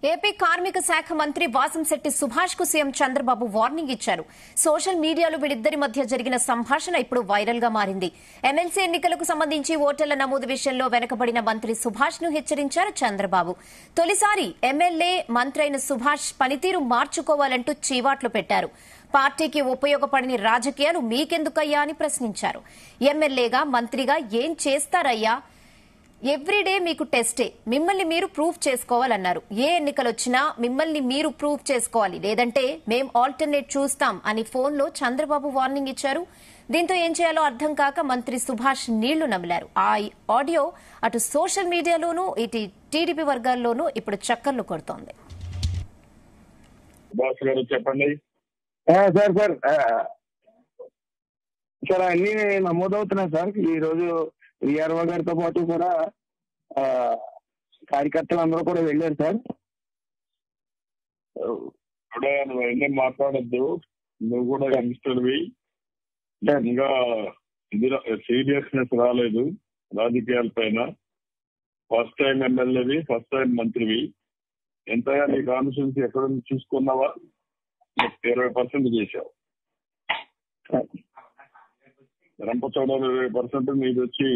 AP కార్మిక శాఖ మంత్రి వాసంశెట్టి సుభాష్ కు సీఎం చంద్రబాబు వార్నింగ్ ఇచ్చారు సోషల్ మీడియాలో వీళ్ళిద్దరి మధ్య జరిగిన సంభాషణ ఇప్పుడు వైరల్ గా మారింది ఎమ్మెల్సీ ఎన్నికలకు సంబంధించి ఓటర్ల నమోదు విషయంలో వెనకబడిన మంత్రి సుభాష్ ను హెచ్చరించారు చంద్రబాబు తొలిసారి ఎమ్మెల్యే మంత్రి అయిన సుభాష్ పనితీరు మార్చుకోవాలంటూ చీవాట్లు పెట్టారు పార్టీకి ఉపయోగపడని రాజకీయాలు మీకెందుకయ్యా అని ప్రశ్నించారు ఎమ్మెల్యేగా మంత్రిగా ఏం చేస్తారయ్యా ఎవ్రీడే మీకు టెస్టే మిమ్మల్ని మీరు ప్రూఫ్ చేసుకోవాలన్నారు ఏ ఎన్నికలు వచ్చినా మిమ్మల్ని మీరు ప్రూఫ్ చేసుకోవాలి లేదంటే మేం ఆల్టర్నేట్ చూస్తాం అని ఫోన్లో చంద్రబాబు వార్నింగ్ ఇచ్చారు దీంతో ఏం చేయాలో అర్థం కాక మంత్రి సుభాష్ నీళ్లు నమిలారు ఆ ఆడియో అటు సోషల్ మీడియాలోనూ ఇటు టీడీపీ వర్గాల్లోనూ ఇప్పుడు చక్కర్లు కొడుతోంది బాస్ గారు చెప్పండి ఆ, సార్ సార్ ఆ, సార్ అన్ని నమోదవుతున్నాయి సార్ ఈ రోజు విఆర్ఓ గారితో పాటు కూడా ఆ, కార్యకర్తలు అందరూ కూడా వెళ్ళారు సార్ ఇప్పుడే నువ్వు ఎన్ని మాట్లాడద్దు నువ్వు కూడా యంగ్స్టర్వి సార్ ఇంకా ఇందులో సీరియస్నెస్ రాలేదు రాజకీయాల పైన ఫస్ట్ టైం ఎమ్మెల్యేవి ఫస్ట్ టైం మంత్రివి ఎంతగా నీ కాన్స్టిట్యూన్సీ ఎక్కడ ఉంది చూసుకున్నావా ఇరవై పర్సెంట్ చేశావు సార్ రంపచోడలో ఇరవై పర్సెంట్ మీది వచ్చి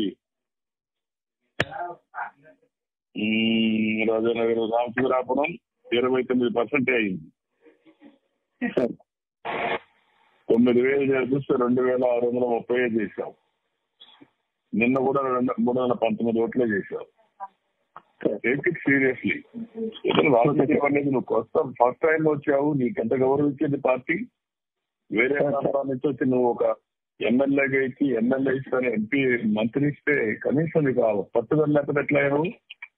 ఉమ్, రాజానగర్ రామచంద్రాపురం ఇరవై తొమ్మిది పర్సెంట్ అయింది సార్ తొమ్మిది వేలు చేస్తే రెండు వేల ఆరు వందల ముప్పై ఐదు చేశావు నిన్న కూడా రెండు మూడు వందల పంతొమ్మిది ఓట్లే చేశావు టేక్ ఇట్ సీరియస్లీ ఏదైనా రాజకీయం అనేది నువ్వు కొత్త ఫస్ట్ టైం వచ్చావు నీకెంత గౌరవించింది పార్టీ వేరే ప్రాంతాల నుంచి వచ్చి నువ్వు ఒక ఎమ్మెల్యేగా ఇచ్చి ఎమ్మెల్యే ఇస్తాను ఎంపీ మంత్రి ఇస్తే కనీసం నీకు ఆ పట్టుదల లేకపోతే ఎట్లా అయ్యావు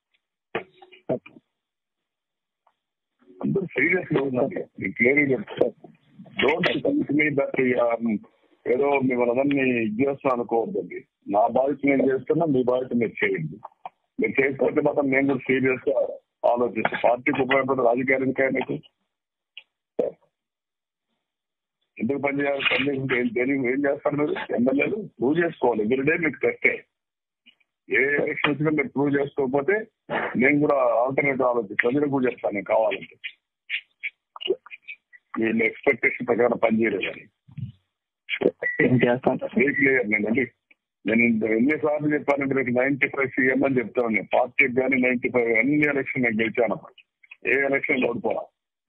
అందరూ సీరియస్ గా ఉన్నారు నీకు క్లియర్ చెప్తారు డోంట్ మీ దట్ ఏదో మిమ్మల్ని అందరినీ ఇది చేస్తాను అనుకోవద్దండి నా బాధ్యత నేను చేస్తున్నా మీ బాధ్యత మీరు చేయండి మీరు చేయకపోతే మాత్రం నేను కూడా సీరియస్ గా ఆలోచిస్తాను పార్టీకి ఉపయోగపడే రాజకీయాలు ఇంకా మీకు ఎందుకు పని చేయాలి పని చేసుకుంటే ఏం దేనికి ఏం చేస్తారు మీరు ఎమ్మెల్యేలు ప్రూవ్ చేసుకోవాలి ఎవ్రీడే మీకు టెస్టే ఏ ఎలక్షన్ వచ్చినా మీరు ప్రూవ్ చేసుకోకపోతే నేను కూడా ఆల్టర్నేటివ్ ఆలోచిస్తాను మీరు కూడా చెప్తాను నేను కావాలంటే వీళ్ళ ఎక్స్పెక్టేషన్ ప్రకారం పనిచేయలేదని ఏం చేస్తాం సార్ వెరీ క్లియర్ నేను అంటే నేను ఇంత ఎన్నిసార్లు చెప్పానంటే రేపు నైన్టీ ఫైవ్ సీఎం అని చెప్తాను నేను పార్టీకి కానీ నైన్టీ ఫైవ్ అన్ని ఎలక్షన్ నేను గెలిచాను ఏ ఎలక్షన్ ఓడిపోరా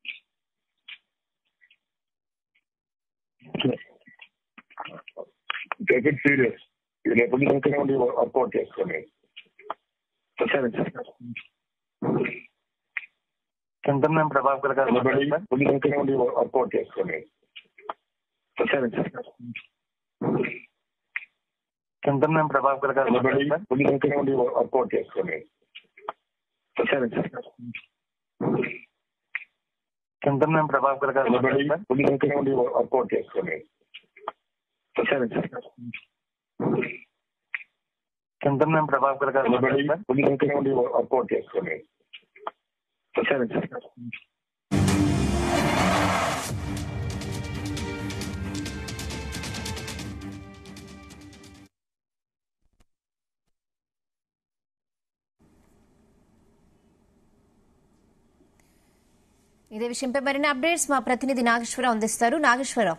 టేక్ ఇట్ సీరియస్ ఇది ఎప్పటి నుంచి వర్కౌట్ చేసుకోలేదు సరే సార్ చింతమనేని ప్రభాకర్ గారు నిలబడి మాట్లాడారు ఎప్పటి నుంచి వర్కౌట్ చేసుకోలేదు సార్ సరే సార్ చింతమనేని ప్రభాకర్ గారు నిలబడి మాట్లాడారు ఎప్పటి నుంచి వర్కౌట్ చేసుకోలేదు సార్ సరే సార్ చింతమనేని ప్రభాకర్ గారు నిలబడి మాట్లాడారు ఎప్పటి నుంచి వర్కౌట్ చేసుకోలేదు సార్ సరే సార్ చింతమనేని ప్రభాకర్ గారు నిలబడి మాట్లాడారు ఎప్పటి నుంచి వర్కౌట్ చేసుకోలేదు సార్ సరే సార్ ఇదే విషయంపై మరిన్ని అప్డేట్స్ మా ప్రతినిధి నాగేశ్వరరావు అందిస్తారు నాగేశ్వరరావు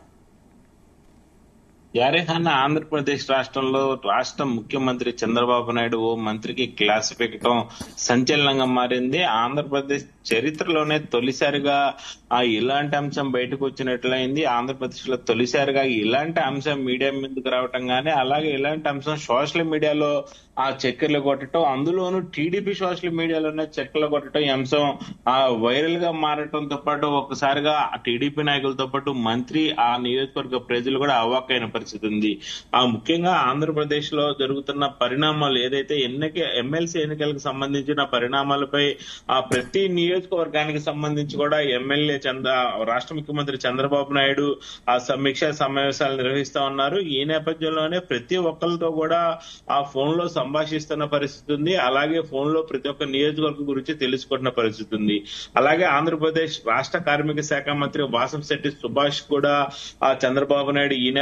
యారేహాన్ ఆంధ్రప్రదేశ్ రాష్ట్రంలో రాష్ట్ర ముఖ్యమంత్రి చంద్రబాబు నాయుడు ఓ మంత్రికి క్లాస్ పెట్టడం సంచలనంగా మారింది ఆంధ్రప్రదేశ్ చరిత్రలోనే తొలిసారిగా ఆ ఇలాంటి అంశం బయటకు వచ్చినట్లయింది ఆంధ్రప్రదేశ్ లో తొలిసారిగా ఇలాంటి అంశం మీడియా ముందుకు రావటం గానీ అలాగే ఇలాంటి అంశం సోషల్ మీడియాలో ఆ చక్కెర్లు కొట్టడం అందులోనూ టీడీపీ సోషల్ మీడియాలోనే చక్కెర్లు కొట్టడం ఈ అంశం ఆ వైరల్ గా మారటంతో పాటు ఒకసారిగా టీడీపీ నాయకులతో పాటు మంత్రి ఆ నియోజకవర్గ ప్రజలు కూడా అవాక్కైన పరిస్థితి ఉంది ఆ ముఖ్యంగా ఆంధ్రప్రదేశ్ లో జరుగుతున్న పరిణామాలు ఏదైతే ఎన్నిక ఎమ్మెల్సీ ఎన్నికలకు సంబంధించిన పరిణామాలపై ఆ ప్రతి నియోజకవర్గానికి సంబంధించి కూడా ఎమ్మెల్యే చంద్ర రాష్ట్ర ముఖ్యమంత్రి చంద్రబాబు నాయుడు ఆ సమీక్ష సమావేశాలు నిర్వహిస్తా ఉన్నారు ఈ నేపథ్యంలోనే ప్రతి ఒక్కరితో కూడా ఆ ఫోన్ లో సంభాషిస్తున్న పరిస్థితి ఉంది అలాగే ఫోన్ లో ప్రతి ఒక్క నియోజకవర్గం గురించి తెలుసుకుంటున్న పరిస్థితి ఉంది అలాగే ఆంధ్రప్రదేశ్ రాష్ట్ర కార్మిక శాఖ మంత్రి వాసంశెట్టి సుభాష్ కూడా ఆ చంద్రబాబు నాయుడు ఈ నేపథ్యంలో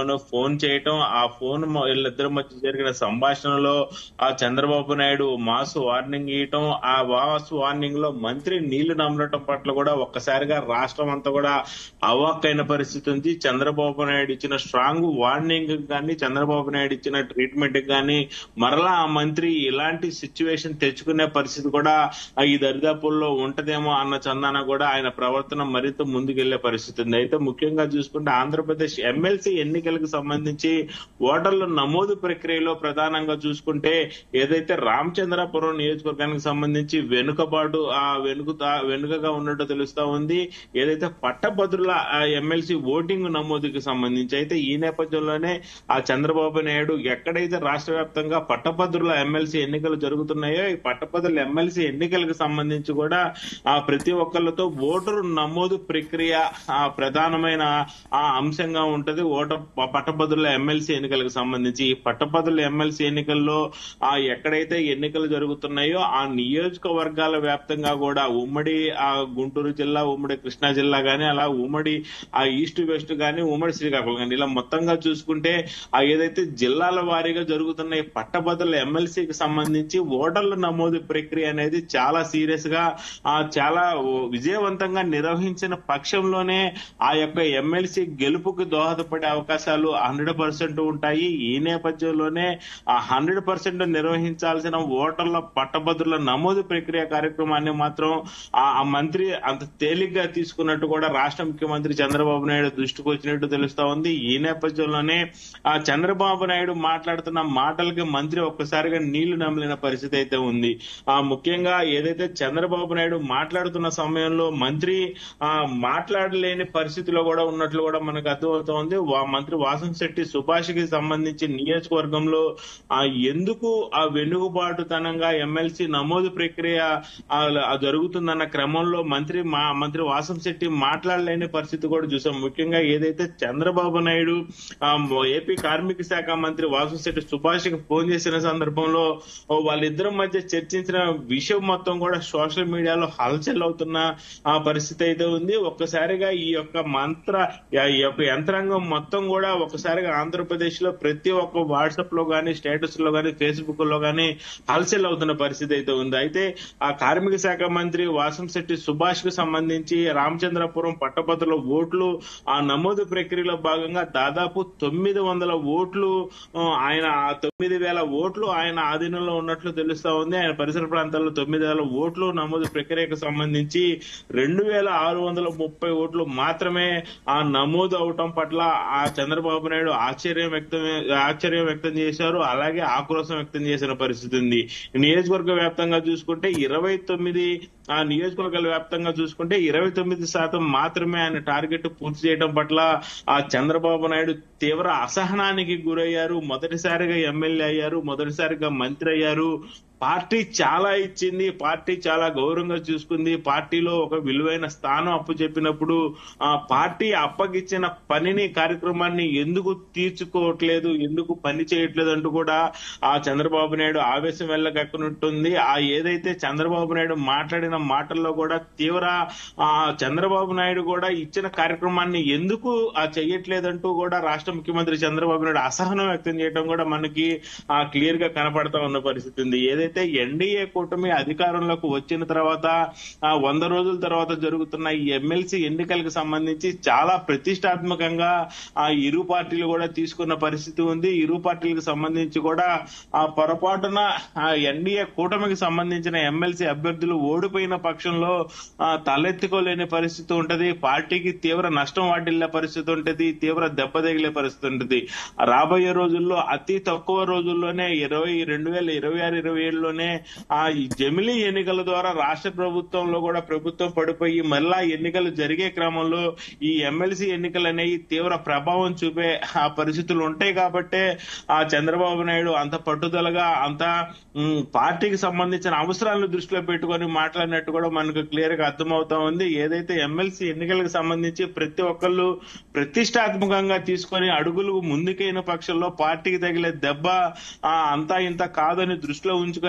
సమయంలోనూ ఫోన్ చేయటం ఆ ఫోన్ మ- వీళ్ళిద్దరి మధ్య జరిగిన సంభాషణలో ఆ చంద్రబాబు నాయుడు మాస్ వార్నింగ్ ఇవ్వటం ఆ మాస్ వార్నింగ్ లో మంత్రి నీళ్లు నమ్మటం పట్ల కూడా ఒక్కసారిగా రాష్ట్రం అంతా కూడా అవాక్కైన పరిస్థితి ఉంది చంద్రబాబు నాయుడు ఇచ్చిన స్ట్రాంగ్ వార్నింగ్ కానీ చంద్రబాబు నాయుడు ఇచ్చిన ట్రీట్మెంట్ కానీ మరలా ఆ మంత్రి ఇలాంటి సిచ్యువేషన్ తెచ్చుకునే పరిస్థితి కూడా ఆ ఈ దరిదాపుల్లో ఉంటదేమో అన్న చందాన కూడా ఆయన ప్రవర్తన మరింత ముందుకెళ్లే పరిస్థితి ఉంది అయితే ముఖ్యంగా చూసుకుంటే ఆంధ్రప్రదేశ్ ఎమ్మెల్సీ ఎన్నికలకు సంబంధించి ఓటర్ల నమోదు ప్రక్రియలో ప్రధానంగా చూసుకుంటే ఏదైతే రామచంద్రపురం నియోజకవర్గానికి సంబంధించి వెనుకబాటు ఆ వెనుక వెనుకగా ఉన్నట్టు తెలుస్తా ఉంది ఏదైతే పట్టభద్రుల ఎమ్మెల్సీ ఓటింగ్ నమోదుకి సంబంధించి అయితే ఈ నేపథ్యంలోనే ఆ చంద్రబాబు నాయుడు ఎక్కడైతే రాష్ట్ర వ్యాప్తంగా పట్టభద్రుల ఎమ్మెల్సీ ఎన్నికలు జరుగుతున్నాయో ఈ పట్టభద్రుల ఎమ్మెల్సీ ఎన్నికలకు సంబంధించి కూడా ఆ ప్రతి ఒక్కళ్ళతో ఓటరు నమోదు ప్రక్రియ ఆ ప్రధానమైన ఆ అంశంగా ఉంటది ఓటర్ పట్టభద్రుల ఎమ్మెల్సీ ఎన్నికలకు సంబంధించి ఈ పట్టభద్రుల ఎమ్మెల్సీ ఎన్నికల్లో ఆ ఎక్కడైతే ఎన్నికలు జరుగుతున్నాయో ఆ నియోజకవర్గాల వ్యాప్తంగా కూడా ఉమ్మడి ఆ గుంటూరు జిల్లా ఉమ్మడి కృష్ణా జిల్లా గానీ అలా ఉమ్మడి ఆ ఈస్ట్ వెస్ట్ గానీ ఉమ్మడి శ్రీకాకుళం కానీ ఇలా మొత్తంగా చూసుకుంటే ఆ ఏదైతే జిల్లాల వారీగా జరుగుతున్న ఈ పట్టభద్రుల ఎమ్మెల్సీకి సంబంధించి ఓటర్ల నమోదు ప్రక్రియ అనేది చాలా సీరియస్ గా ఆ చాలా విజయవంతంగా నిర్వహించిన పక్షంలోనే ఆ యొక్క ఎమ్మెల్సీ గెలుపుకి దోహదపడే అవకాశాలు హండ్రెడ్ పర్సెంట్ ఉంటాయి ఈ నేపథ్యంలోనే ఆ హండ్రెడ్ పర్సెంట్ నిర్వహించాల్సిన ఓటర్ల పట్టభద్రుల నమోదు ప్రక్రియ కార్యక్రమాన్ని మాత్రం ఆ ఆ మంత్రి అంత తేలిగ్గా తీసుకున్నట్టు కూడా రాష్ట్ర ముఖ్యమంత్రి చంద్రబాబు నాయుడు దృష్టికి వచ్చినట్టు తెలుస్తా ఉంది ఈ నేపథ్యంలోనే ఆ చంద్రబాబు నాయుడు మాట్లాడుతున్న మాటలకి మంత్రి ఒక్కసారిగా నీళ్లు నమ్మలిన పరిస్థితి అయితే ఉంది ఆ ముఖ్యంగా ఏదైతే చంద్రబాబు నాయుడు మాట్లాడుతున్న సమయంలో మంత్రి ఆ మాట్లాడలేని పరిస్థితిలో కూడా ఉన్నట్లు కూడా మనకు అర్థమవుతోంది వా- మంత్రి వాసం శెట్టి సుభాష్ కి సంబంధించి నియోజకవర్గంలో ఆ ఎందుకు ఆ వెనుకబాటుతనంగా ఎమ్మెల్సీ నమోదు ప్రక్రియ ఆ ఆ జరుగుతుందన్న క్రమంలో మంత్రి మా మంత్రి వాసం శెట్టి మాట్లాడలేని పరిస్థితి కూడా చూసాం ముఖ్యంగా ఏదైతే చంద్రబాబు నాయుడు ఆ, ఏపీ కార్మిక శాఖ మంత్రి వాసం శెట్టి సుభాష్ కి ఫోన్ చేసిన సందర్భంలో ఓ వాళ్ళిద్దరి మధ్య చర్చించిన విషయం మొత్తం కూడా సోషల్ మీడియాలో హల్చల్ అవుతున్న ఆ పరిస్థితి అయితే ఉంది ఒక్కసారిగా ఈ యొక్క మంత్ర ఈ యొక్క యంత్రాంగం మొత్తం కూడా ఒకసారిగా ఆంధ్రప్రదేశ్ లో ప్రతి ఒక్క వాట్సాప్ లో గానీ స్టేటస్ లో గానీ ఫేస్బుక్ లో గానీ హల్చల్ అవుతున్న పరిస్థితి అయితే ఉంది అయితే ఆ కార్మిక శాఖ మంత్రి వాసంశెట్టి సుభాష్ కు సంబంధించి రామచంద్రపురం పట్టభద్రుల ఓట్లు ఆ నమోదు ప్రక్రియలో భాగంగా దాదాపు తొమ్మిది వందల ఓట్లు ఆ, ఆయన ఆ తొమ్మిది వేల ఓట్లు ఆయన ఆధీనంలో ఉన్నట్లు తెలుస్తా ఉంది ఆయన పరిసర ప్రాంతాల్లో తొమ్మిది వేల ఓట్లు నమోదు ప్రక్రియకు సంబంధించి రెండు వేల ఆరు వందల ముప్పై ఓట్లు మాత్రమే ఆ నమోదు అవటం పట్ల ఆ చంద్రబాబు నాయుడు ఆశ్చర్యం వ్యక్తం ఆశ్చర్యం వ్యక్తం చేశారు అలాగే ఆక్రోశం వ్యక్తం చేసిన పరిస్థితి ఉంది నియోజకవర్గ వ్యాప్తంగా చూసుకుంటే ఇరవై తొమ్మిది ఆ నియోజకవర్గాల వ్యాప్తంగా చూసుకుంటే ఇరవై తొమ్మిది శాతం మాత్రమే ఆయన టార్గెట్ పూర్తి చేయడం పట్ల ఆ చంద్రబాబు నాయుడు తీవ్ర అసహనానికి గురయ్యారు మొదటిసారిగా ఎమ్మెల్యే అయ్యారు మొదటిసారిగా మంత్రి అయ్యారు పార్టీ చాలా ఇచ్చింది పార్టీ చాలా గౌరవంగా చూసుకుంది పార్టీలో ఒక విలువైన స్థానం అప్పు చెప్పినప్పుడు ఆ పార్టీ అప్పగిచ్చిన పనిని కార్యక్రమాన్ని ఎందుకు తీర్చుకోవట్లేదు ఎందుకు పని చేయట్లేదు అంటూ కూడా ఆ చంద్రబాబు నాయుడు ఆవేశం వెళ్ళగక్కునట్టుంది ఆ ఏదైతే చంద్రబాబు నాయుడు మాట్లాడిన మాటల్లో కూడా తీవ్ర ఆ చంద్రబాబు నాయుడు కూడా ఇచ్చిన కార్యక్రమాన్ని ఎందుకు ఆ చెయ్యట్లేదంటూ కూడా రాష్ట్ర ముఖ్యమంత్రి చంద్రబాబు నాయుడు అసహనం వ్యక్తం చేయడం కూడా మనకి ఆ క్లియర్ గా కనపడతా ఉన్న పరిస్థితి ఉంది ఏదైతే ఎన్డీఏ కూటమి అధికారంలోకి వచ్చిన తర్వాత ఆ వంద రోజుల తర్వాత జరుగుతున్న ఈ ఎమ్మెల్సీ ఎన్నికలకు సంబంధించి చాలా ప్రతిష్టాత్మకంగా ఆ ఇరు పార్టీలు కూడా తీసుకున్న పరిస్థితి ఉంది ఇరు పార్టీలకు సంబంధించి కూడా ఆ పొరపాటున ఆ ఎన్డీఏ కూటమికి సంబంధించిన ఎమ్మెల్సీ అభ్యర్థులు ఓడిపోయిన పక్షంలో ఆ, తలెత్తుకోలేని పరిస్థితి ఉంటది పార్టీకి తీవ్ర నష్టం వాటిల్లే పరిస్థితి ఉంటది తీవ్ర దెబ్బ తగిలే పరిస్థితి ఉంటది రాబోయే రోజుల్లో అతి తక్కువ రోజుల్లోనే ఇరవై రెండు వేల ఇరవై ఆరు ఇరవై ఏడులోనే ఆ ఈ జమిలీ ఎన్నికల ద్వారా రాష్ట్ర ప్రభుత్వంలో కూడా ప్రభుత్వం పడిపోయి మళ్ళా ఎన్నికలు జరిగే క్రమంలో ఈ ఎమ్మెల్సీ ఎన్నికలు అనేవి తీవ్ర ప్రభావం చూపే ఆ పరిస్థితులు ఉంటాయి కాబట్టే ఆ చంద్రబాబు నాయుడు అంత పట్టుదలగా అంత ఉమ్, పార్టీకి సంబంధించిన అవసరాలను దృష్టిలో పెట్టుకొని మాట్లాడినట్టు కూడా మనకు క్లియర్ గా అర్థమవుతా ఉంది ఏదైతే ఎమ్మెల్సీ ఎన్నికలకు సంబంధించి ప్రతి ఒక్కళ్ళు ప్రతిష్టాత్మకంగా తీసుకొని అడుగులు ముందుకైన పక్షంలో పార్టీకి తగిలే దెబ్బ ఆ, అంతా ఇంత కాదని దృష్టిలో ఉంచుకొని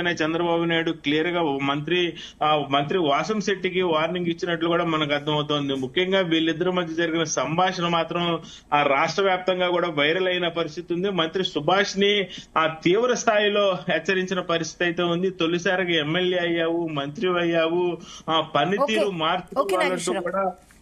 ముందుగానే చంద్రబాబు నాయుడు క్లియర్ గా మంత్రి ఆ మంత్రి వాసం శెట్టికి వార్నింగ్ ఇచ్చినట్లు కూడా మనకు అర్థమవుతోంది ముఖ్యంగా వీళ్ళిద్దరి మధ్య జరిగిన సంభాషణ మాత్రం ఆ రాష్ట్ర వ్యాప్తంగా కూడా వైరల్ అయిన పరిస్థితి ఉంది మంత్రి సుభాష్ ని ఆ తీవ్ర స్థాయిలో హెచ్చరించిన పరిస్థితి అయితే ఉంది తొలిసారిగా ఎమ్మెల్యే అయ్యావు మంత్రి అయ్యావు ఆ పనితీరు ఓకే. మార్చు ఓకే, వాళ్ళంటూ నాగేశ్వరరావు. కూడా